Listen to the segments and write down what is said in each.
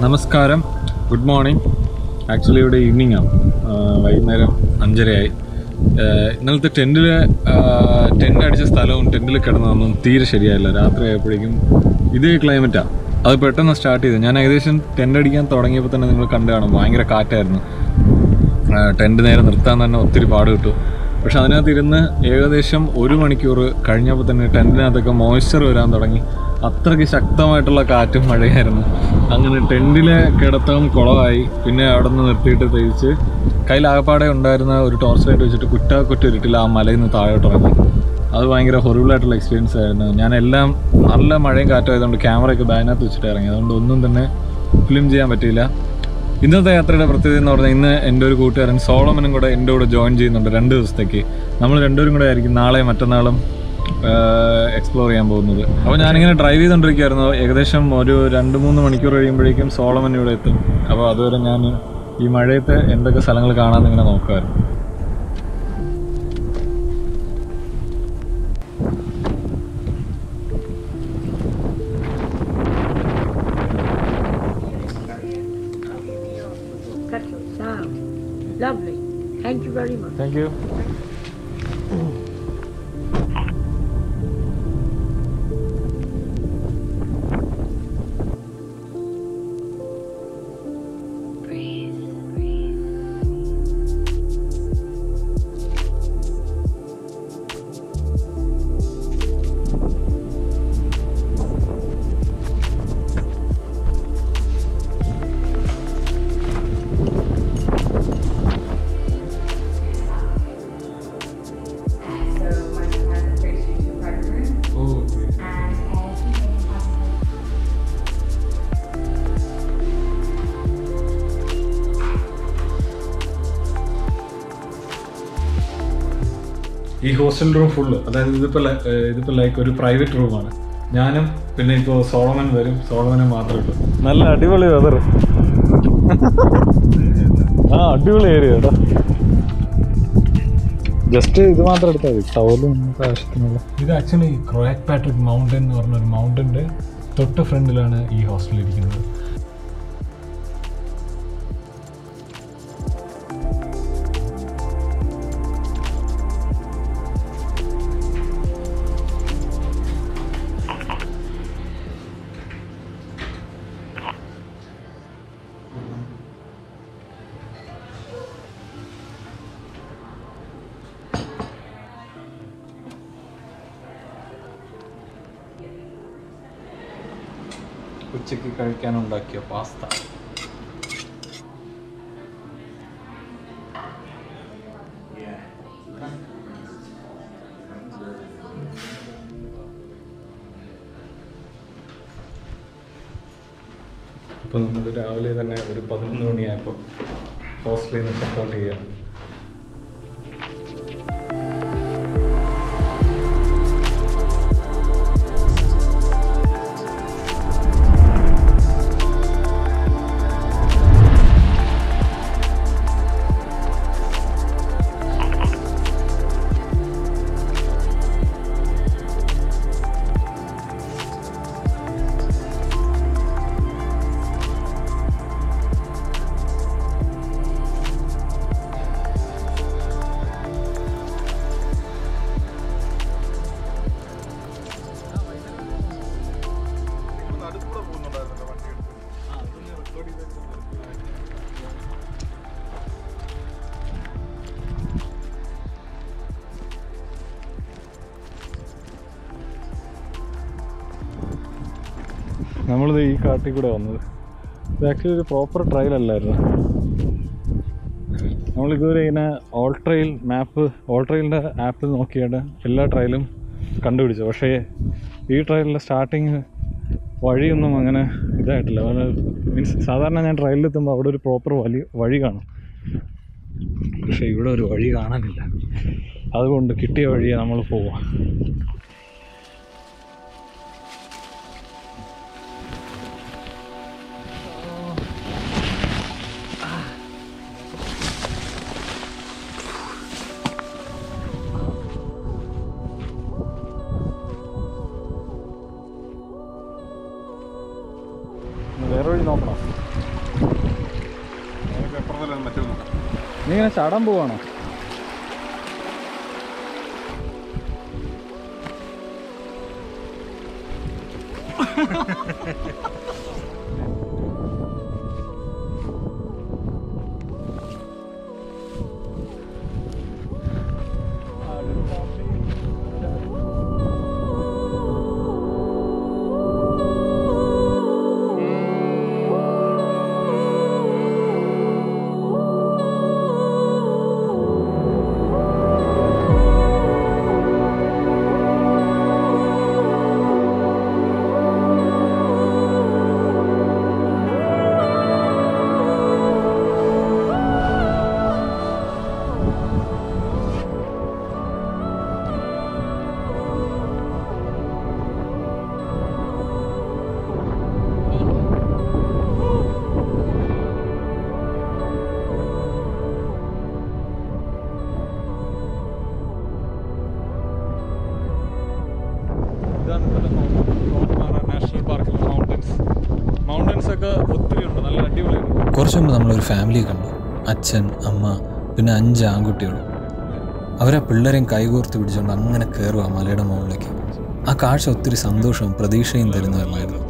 നമസ്കാരം good morning actually ഇവിടെ evening ആണ് ആ, വൈകുന്നേരം അഞ്ചരയായി ആ, ഇന്നലത്തെ ടെൻറ്റിൽ ടെൻ്റ് അടിച്ച സ്ഥലവും ടെൻറ്റിൽ കിടന്നതൊന്നും തീരെ ശരിയായില്ല രാത്രി ആയപ്പോഴേക്കും ഇതേ ക്ലൈമറ്റാണ് അത് പെട്ടെന്ന് സ്റ്റാർട്ട് ചെയ്തു ഞാൻ ഏകദേശം ടെൻ്റ് അടിക്കാൻ തുടങ്ങിയപ്പോൾ തന്നെ നിങ്ങൾ കണ്ടു കാണും ഭയങ്കര കാറ്റായിരുന്നു ടെൻറ്റ് നേരെ നിർത്താൻ തന്നെ ഒത്തിരി പാട് കിട്ടും പക്ഷെ അതിനകത്ത് ഇരുന്ന് ഏകദേശം ഒരു മണിക്കൂർ കഴിഞ്ഞപ്പോൾ തന്നെ ടെൻറ്റിനകത്തൊക്കെ മോയ്സ്ചർ വരാൻ തുടങ്ങി അത്രയ്ക്ക് ശക്തമായിട്ടുള്ള കാറ്റും മഴയായിരുന്നു അങ്ങനെ ടെൻറ്റിലെ കിടത്തം കുളമായി പിന്നെ അവിടെ നിന്ന് നിർത്തിയിട്ട് തിരിച്ച് കയ്യിലാകപ്പാടെ ഉണ്ടായിരുന്ന ഒരു ടോർച്ച് ലൈറ്റ് വെച്ചിട്ട് കുറ്റാക്കുറ്റ ഇരുട്ടിൽ ആ മലയിൽ നിന്ന് താഴോട്ട് ഇറങ്ങി അത് ഭയങ്കര ഹൊറിബിളായിട്ടുള്ള എക്സ്പീരിയൻസ് ആയിരുന്നു ഞാൻ എല്ലാം നല്ല മഴയും കാറ്റും ആയതുകൊണ്ട് ക്യാമറയൊക്കെ ബാഗിനകത്ത് വെച്ചിട്ട് ഇറങ്ങി അതുകൊണ്ട് ഒന്നും തന്നെ ഫിലിം ചെയ്യാൻ പറ്റിയില്ല ഇന്നത്തെ യാത്രയുടെ പ്രത്യേകത എന്ന് പറഞ്ഞാൽ ഇന്ന് എൻ്റെ ഒരു കൂട്ടുകാരൻ സോളമനും കൂടെ എൻ്റെ കൂടെ ജോയിൻ ചെയ്യുന്നുണ്ട് രണ്ട് ദിവസത്തേക്ക് നമ്മൾ രണ്ടുപേരും കൂടെ ആയിരിക്കും നാളെ മറ്റന്നാളും എക്സ്പ്ലോർ ചെയ്യാൻ പോകുന്നത് അപ്പോൾ ഞാനിങ്ങനെ ഡ്രൈവ് ചെയ്തുകൊണ്ടിരിക്കുകയായിരുന്നു ഏകദേശം ഒരു രണ്ട് മൂന്ന് മണിക്കൂർ കഴിയുമ്പോഴേക്കും സോളമൻ ഇവിടെ എത്തും അപ്പോൾ അതുവരെ ഞാൻ ഈ മഴയത്ത് എന്തൊക്കെ സ്ഥലങ്ങൾ കാണാമെന്ന് ഇങ്ങനെ നോക്കുമായിരുന്നു Kettle sound. Lovely. Thank you very much. Thank you So my son has a space for two private rooms and all female classes. ഈ ഹോസ്റ്റൽ റൂം ഫുള്ള് അതായത് ഇതിപ്പോൾ ഇതിപ്പോൾ ലൈക്ക് ഒരു പ്രൈവറ്റ് റൂമാണ് ഞാനും പിന്നെ ഇപ്പോൾ സോളമൻ വരും സോളമനും മാത്രമേ ഉള്ളൂ നല്ല അടിപൊളി വെതർ ആ അടിപൊളി ഏരിയ കേട്ടോ ജസ്റ്റ് ഇത് മാത്രം എടുത്താൽ മതി ടവല് നമുക്ക് ആവശ്യത്തിനുള്ള ഇത് ആക്ച്വലി ക്രോയാക് പാട്രിക് മൗണ്ടൻ എന്ന് പറഞ്ഞ ഒരു മൗണ്ടൻ്റെ തൊട്ട് ഫ്രണ്ടിലാണ് ഈ ഹോസ്റ്റൽ ഇരിക്കുന്നത് ഉച്ചയ്ക്ക് കഴിക്കാനുണ്ടാക്കിയ പാസ്ത അപ്പോൾ നമ്മൾ രാവിലെ തന്നെ ഒരു പതിനൊന്ന് മണിയായപ്പോൾ ഹോസ്റ്റലിൽ നിന്ന് ചെക്കൗട്ട് ചെയ്യാം നമ്മളിത് ഈ കാട്ടിൽ കൂടെ വന്നത് ഇത് ആക്ച്വലി ഒരു പ്രോപ്പർ ട്രയൽ അല്ലായിരുന്നു നമ്മളിതുവരെ ഇങ്ങനെ ഓൾ ട്രയൽ മാപ്പ് ഓൾ ട്രയലിൻ്റെ ആപ്പിൽ നോക്കിയിട്ട് എല്ലാ ട്രയലും കണ്ടുപിടിച്ചു പക്ഷേ ഈ ട്രയലിൻ്റെ സ്റ്റാർട്ടിങ് വഴിയൊന്നും അങ്ങനെ ഇതായിട്ടില്ല മീൻസ് സാധാരണ ഞാൻ ട്രയലിലെത്തുമ്പോൾ അവിടെ ഒരു പ്രോപ്പർ വലിയ വഴി കാണും പക്ഷേ ഇവിടെ ഒരു വഴി കാണാനില്ല അതുകൊണ്ട് കിട്ടിയ വഴിയെ നമ്മൾ പോവാം വേറെ വഴി നോക്കണം നീ ഇങ്ങനെ ചാടാൻ പോവാണോ ഇതാണ് ഇപ്പോഴത്തെ നാഷണൽ പാർക്കിലെ മൗണ്ടൻസ് മൗണ്ടൻസ് ഒക്കെ ഒത്തിരി ഉണ്ട് നല്ല അടിപൊളിയാണ് കുറച്ച് മുമ്പ് നമ്മളൊരു ഫാമിലി കണ്ടു അച്ഛൻ അമ്മ പിന്നെ അഞ്ച് ആൺകുട്ടികളും അവരാ പിള്ളേരെയും കൈകോർത്ത് പിടിച്ചുകൊണ്ട് അങ്ങനെ കയറുക മലയുടെ മുകളിലേക്ക് ആ കാഴ്ച ഒത്തിരി സന്തോഷവും പ്രതീക്ഷയും തരുന്നതായിരുന്നു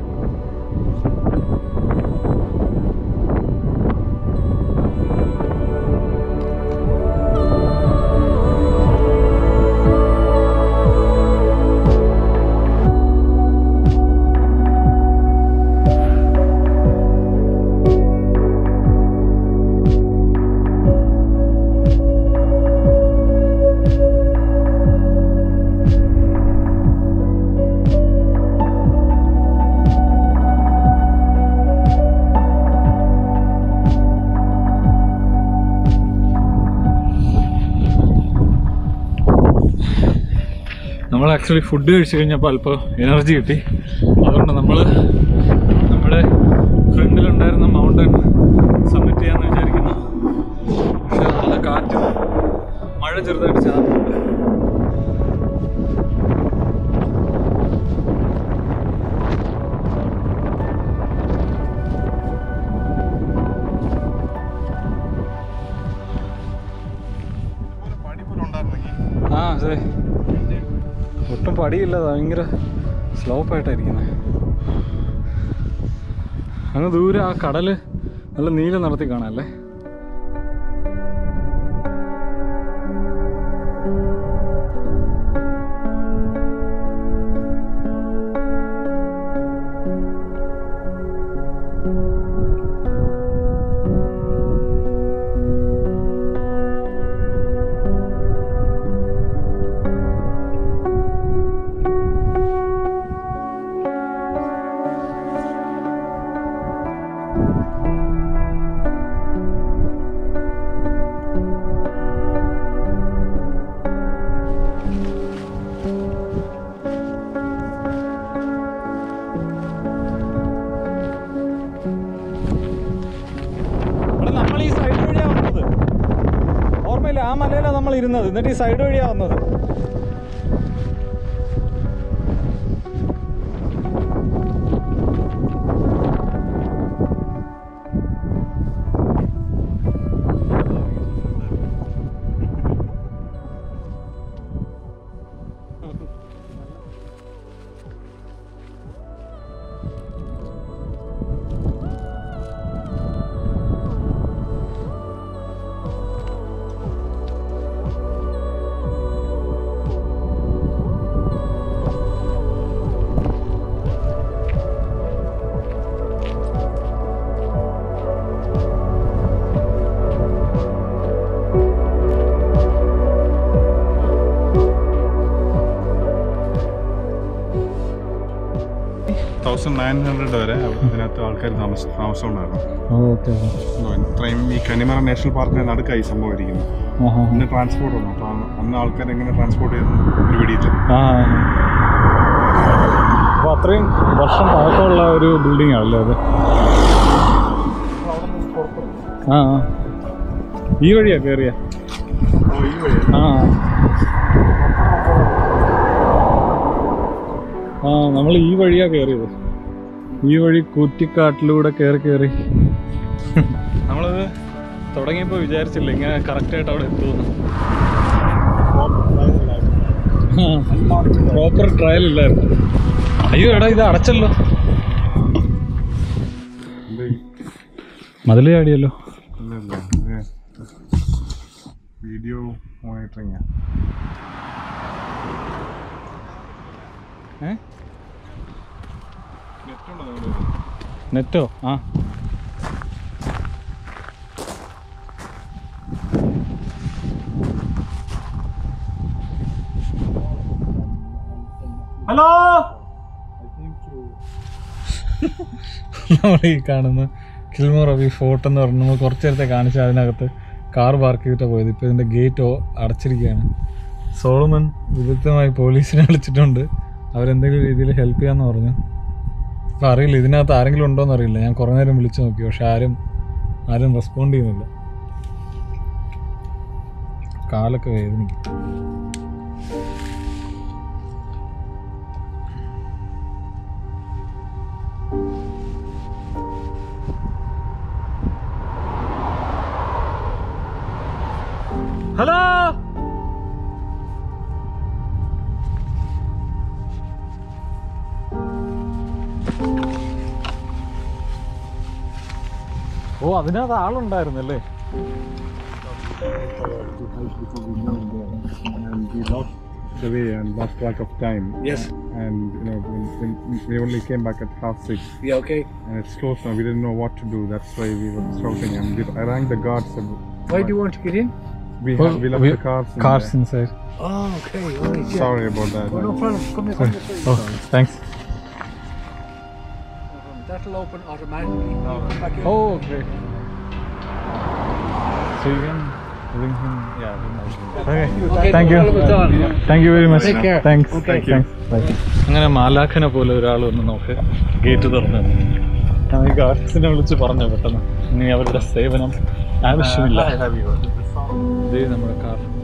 നമ്മൾ ആക്ച്വലി ഫുഡ് കഴിച്ചു കഴിഞ്ഞപ്പോൾ അല്പം എനർജി കിട്ടി അതുകൊണ്ട് നമ്മൾ നമ്മുടെ ഫ്രണ്ടിലുണ്ടായിരുന്ന മൗണ്ടൻ സബ്മിറ്റ് ചെയ്യാമെന്ന് വിചാരിക്കുന്നു പക്ഷെ നല്ല കാറ്റും മഴ ചെറുതായിട്ട് ചാറുന്നുണ്ട് ആ അതെ ഒട്ടും പടിയില്ല ഭയങ്കര സ്ലോപ്പ് ആയിട്ടായിരിക്കുന്നത് അങ്ങ് ദൂരെ ആ കടല് നല്ല നീല നിറത്തി കാണാല്ലേ ഇവിടെ നമ്മൾ ഈ സൈഡ് വഴിയാണ് വന്നത് ഓർമ്മയില്ല ആ മലയിലാണ് നമ്മൾ ഇരുന്നത് എന്നിട്ട് ഈ സൈഡ് വഴിയാണ് വന്നത് തൗസൻഡ് നയൻ ഹൺഡ്രഡ് വരെ ഇതിനകത്ത് ആൾക്കാർ താമസ താമസം ഉണ്ടായിരുന്നു ഓക്കെ ഇത്രയും ഈ കനിമറ നാഷണൽ പാർക്കിന്റെ നടുക്കായി സംഭവം ഇരിക്കുന്നു ഇന്ന് ട്രാൻസ്പോർട്ട് വന്നു അപ്പോൾ അന്ന് ആൾക്കാർ എങ്ങനെ ട്രാൻസ്പോർട്ട് ചെയ്യുന്നു ഒരു പിടിയില്ല ആ അപ്പോൾ അത്രയും വർഷം പഴക്കമുള്ള ഒരു ബിൽഡിംഗ് ആണല്ലേ അത് ആ ആ. ഈ വഴിയാ കയറിയ ആ ആ നമ്മൾ ഈ വഴിയാ കയറിയത് ഈ വഴി കൂറ്റിക്കാട്ടിലൂടെ കയറി കയറി നമ്മളത് തുടങ്ങിയപ്പോൾ വിചാരിച്ചില്ല ഇങ്ങനെ കറക്റ്റായിട്ട് അവിടെ എത്തുമെന്ന് പ്രോപ്പർ ട്രയൽ ഇല്ലായിരുന്നു അയ്യോ എടാ ഇത് അടച്ചല്ലോ മതിൽ ചാടിയല്ലോ വീഡിയോ മോണിറ്ററിങ് ഏ നെറ്റോ ആ ഹലോ നമ്മൾ ഈ കാണുന്ന കിൽമോർ ഈ ഫോർട്ട് എന്ന് പറഞ്ഞ് നമ്മൾ കുറച്ച് നേരത്തെ കാണിച്ച അതിനകത്ത് കാർ പാർക്ക് ചെയ്തിട്ടാണ് പോയത് ഇപ്പോൾ ഇതിൻ്റെ ഗേറ്റ് അടച്ചിരിക്കുകയാണ് സോളമൻ വിദഗ്ധമായി പോലീസിനെ വിളിച്ചിട്ടുണ്ട് അവരെന്തെങ്കിലും രീതിയിൽ ഹെൽപ്പ് ചെയ്യാന്ന് പറഞ്ഞു അപ്പോൾ അറിയില്ല ഇതിനകത്ത് ആരെങ്കിലും ഉണ്ടോ അറിയില്ല ഞാൻ കുറേ നേരം വിളിച്ചു നോക്കി പക്ഷെ ആരും ആരും റെസ്പോണ്ട് ചെയ്യുന്നില്ല കാലൊക്കെ വേദനിക്കും ഹലോ ഓ അതിനകത്ത് ആളുണ്ടായിരുന്നല്ലേ and we lost the way and lost track of time. Yes. And you know, when, when we only came back at half six, Yeah, okay. and it's closed now. We didn't know what to do. That's why we were shouting. And we, I rang the guards. And Why do you want to get in? we, had, we left we- the cars. in cars there. Inside Oh, okay. All right. Yeah. Sorry about that. Oh, no problem. Come here. Come here. Oh thanks That'll open automatically. Come back here. Oh great So you can bring him, yeah, bring him. Okay, thank you. Thank you very much. Take care. Thanks. Okay. Thanks. Bye. അങ്ങനെ മാലാഖനെ പോലെ ഒരാൾ വന്ന് നമുക്ക് gate തുറന്നു ഞാൻ ഈ ഗാർഡ്സിനെ വിളിച്ച് പറഞ്ഞു പെട്ടെന്ന് ഇനി അവരുടെ സേവനം ആവശ്യമില്ല ഇതേ നമ്മുടെ കാർ